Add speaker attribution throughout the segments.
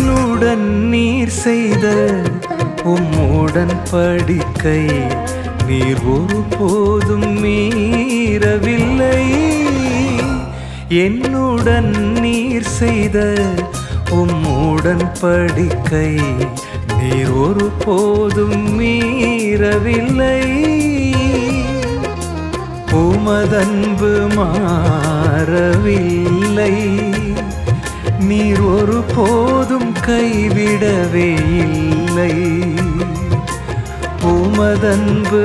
Speaker 1: என்னுடன் நீர் செய்த உம்முடன் படிக்கை நீர் ஒருபோதும் மீறவில்லை என்னுடன் நீர் செய்த உம்முடன் படிக்கை நீர் ஒருபோதும் மீறவில்லை உமதன்பு மாறவில்லை நீர் ஒரு போதும் கைவிடவே இல்லை உமதன்பு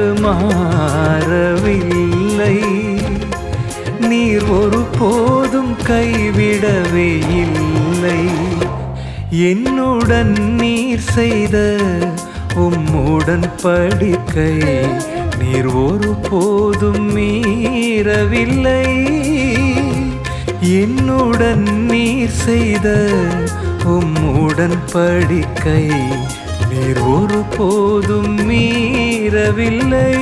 Speaker 1: மாறவில்லை நீர் ஒரு போதும் கைவிடவே இல்லை என்னுடன் நீர் செய்த உம்முடன் படிக்கை நீர் ஒரு போதும் மீறவில்லை என்னுடன் நீர் செய்த உம்முடன் படிக்கை நீர் ஒரு போதும் மீறவில்லை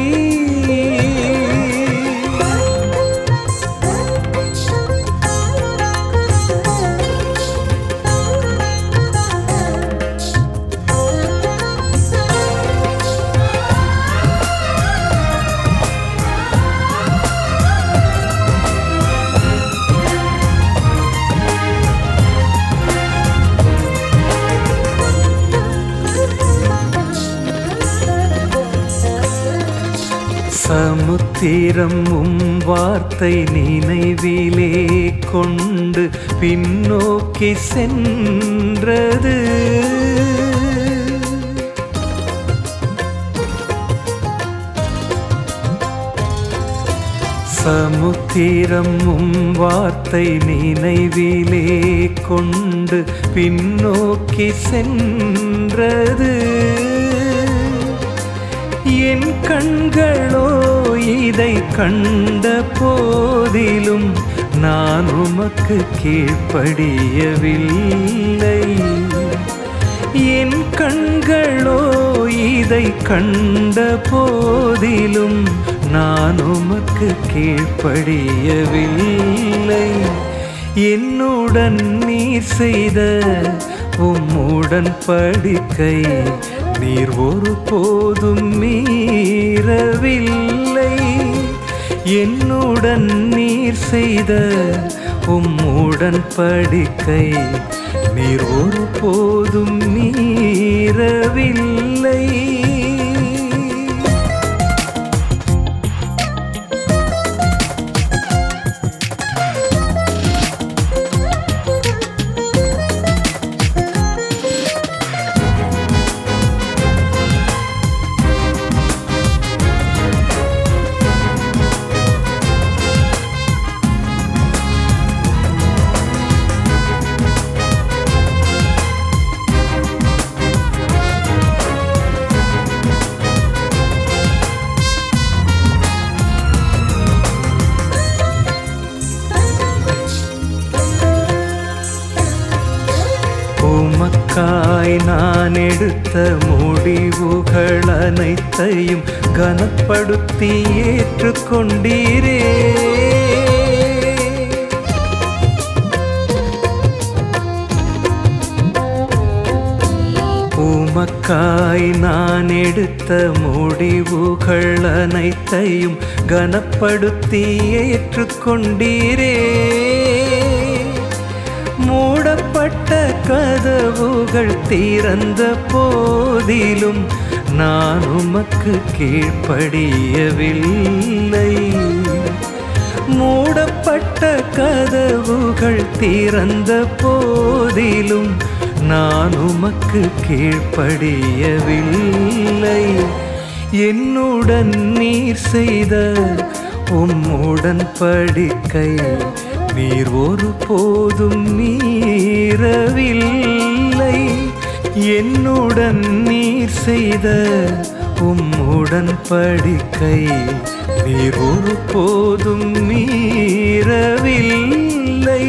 Speaker 1: சமுத்திரம் உம் வார்த்தை நினைவிலே கொண்டு பின்னோக்கி சென்றது சமுத்திரம் உம் வார்த்தை நினைவிலே கொண்டு பின்னோக்கி சென்றது என் கண்களோ இதை கண்ட போதிலும் நான் உமக்கு கீழ்ப்படியவில்லை என் கண்களோ இதை கண்ட போதிலும் நான் உமக்கு கீழ்ப்படியவில்லை என்னுடன் நீர் செய்த உம்முடன் படிக்கை நீர் ஒரு போதும் மீறவில்லை என்னுடன் நீர் செய்த உம்முடன் படிக்கை நீர் ஒரு போதும் மீறவில்லை உமக்காய் நான் எடுத்த முடிவுகள் அனைத்தையும் கனப்படுத்தி ஏற்றுக்கொண்டீரே உமக்காய் நான் எடுத்த முடிவுகள் அனைத்தையும் கனப்படுத்தி ஏற்றுக்கொண்டீரே மூடப்பட்ட கதவுகள் திறந்த போதிலும் நான் உமக்கு கீழ்ப்படியவில்லை மூடப்பட்ட கதவுகள் திறந்த போதிலும் நான் உமக்கு கீழ்ப்படியவில்லை என்னுடன் நீர் செய்த உம்முடன் படிக்கை நீர் ஒரு போதும் மீறவில்லை என்னுடன் நீர் செய்த உம்முடன் படிக்கை நீர் ஒரு போதும் மீறவில்லை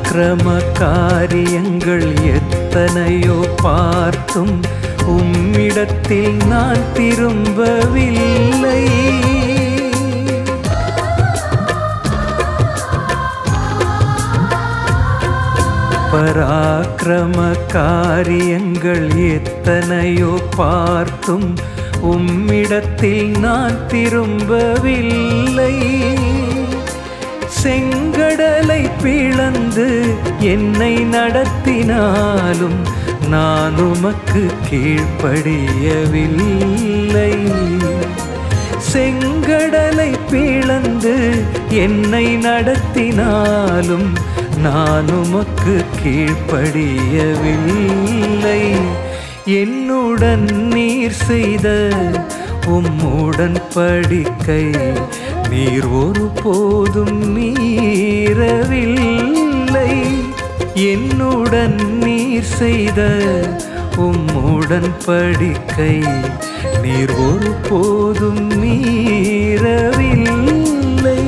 Speaker 1: பராக்கிரம காரியங்கள் எத்தனையோ பார்த்தும் உம்மிடத்தில் நான் திரும்பவில்லை பராக்கிரம காரியங்கள் எத்தனையோ பார்த்தும் உம்மிடத்தில் நான் திரும்பவில்லை செங்கடலை பிளந்து என்னை நடத்தினாலும் நான் உமக்கு கீழ்ப்படியவில்லை செங்கடலை பிளந்து என்னை நடத்தினாலும் நான் உமக்கு கீழ்ப்படியவில்லை என்னுடன் நீர் செய்த உம்முடன் படிக்கை நீர் ஒரு போதும் மீறவில்லை என்னுடன் நீர் செய்த உம்முடன் படிக்கை நீர் ஒரு போதும் மீறவில்லை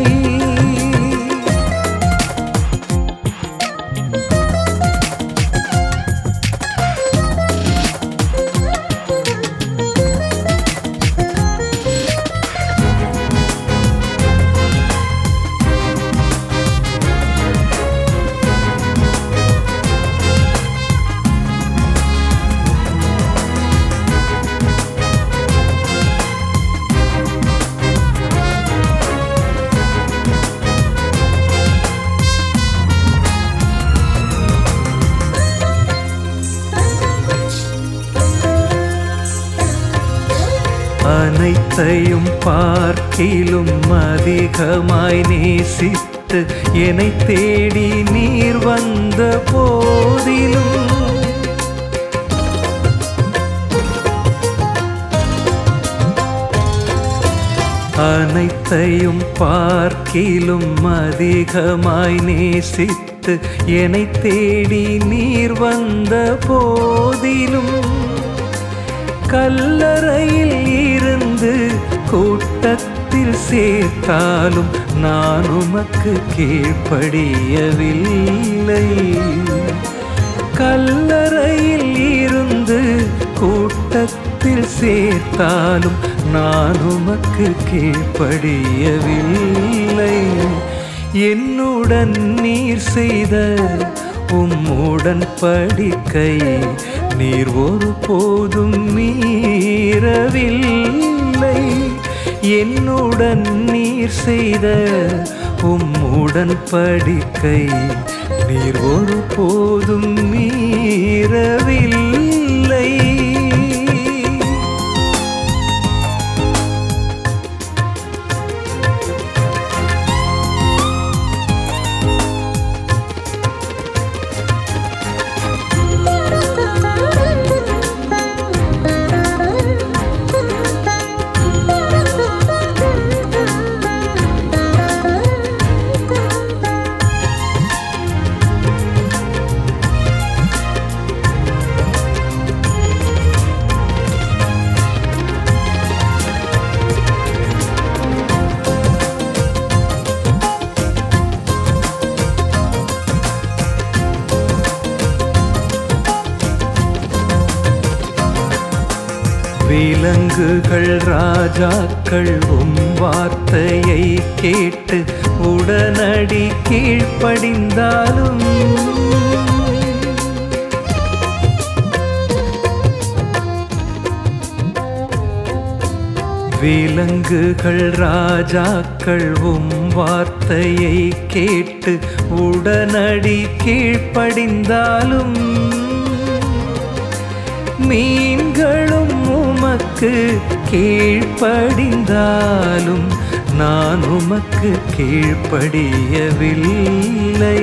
Speaker 1: அனைத்தையும் பார்க்கிலும் அதிகமாய் நேசித்து என்னை தேடி நீர் வந்த போதிலும் அனைத்தையும் பார்க்கிலும் அதிகமாய் நேசித்து என்னை தேடி நீர் வந்த போதிலும் கல்லறையில் இருந்து கூட்டத்தில் சேர்த்தாலும் நான் உமக்கு கீழ்ப்படியவில்லை கல்லறையில் இருந்து கூட்டத்தில் சேர்த்தாலும் நான் உமக்கு கீழ்ப்படியவில்லை என்னுடன் நீர் செய்த உம்முடன் படிக்கை நீர் ஒரு போதும் மீறவில்லை என்னுடன் நீர் செய்த உம்முடன் படிக்கை நீர் ஒரு போதும் மீறவில்லை விலங்குகள் ராஜாக்கள் உம் வார்த்தையை கேட்டு உடனடி கீழ்ப்படிந்தாலும் விலங்குகள் ராஜாக்கள் உம் வார்த்தையை கேட்டு உடனடி கீழ்ப்படிந்தாலும் மீன்களும் உமக்கு கீழ்ப்படிந்தாலும் நான் உமக்கு கீழ்ப்படியவில்லை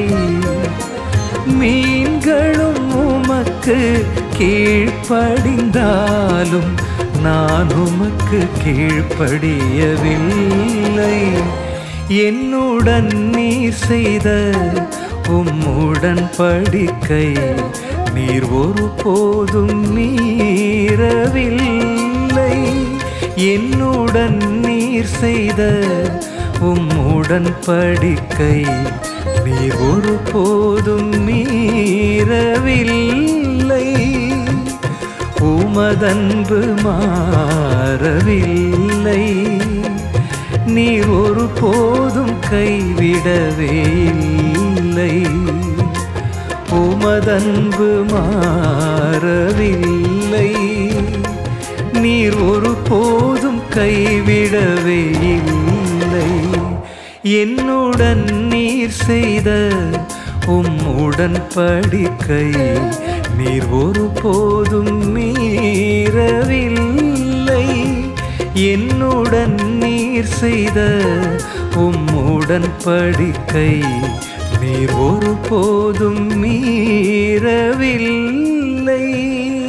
Speaker 1: மீன்களும் உமக்கு கீழ்ப்படிந்தாலும் நான் உமக்கு கீழ்ப்படியவில்லை என்னுடன் நீர் செய்த உம்முடன் படிக்கை நீர் ஒரு போதும் மீறவில்லை என்னுடன் நீர் செய்த உம்முடன் படிக்கை நீர் ஒரு போதும் மீறவில்லை உமதன்பு மாறவில்லை நீர் ஒரு போதும் கைவிடவே இல்லை உமதன்பு மாறவில்லை நீர் ஒரு போதும் கைவிடவே இல்லை என்னுடன் நீர் செய்த உம்முடன் படிக்கை நீர் ஒரு போதும் மீறவில்லை என்னுடன் நீர் செய்த உம்முடன் படிக்கை நீர் ஒரு போதும் மீறவில்லை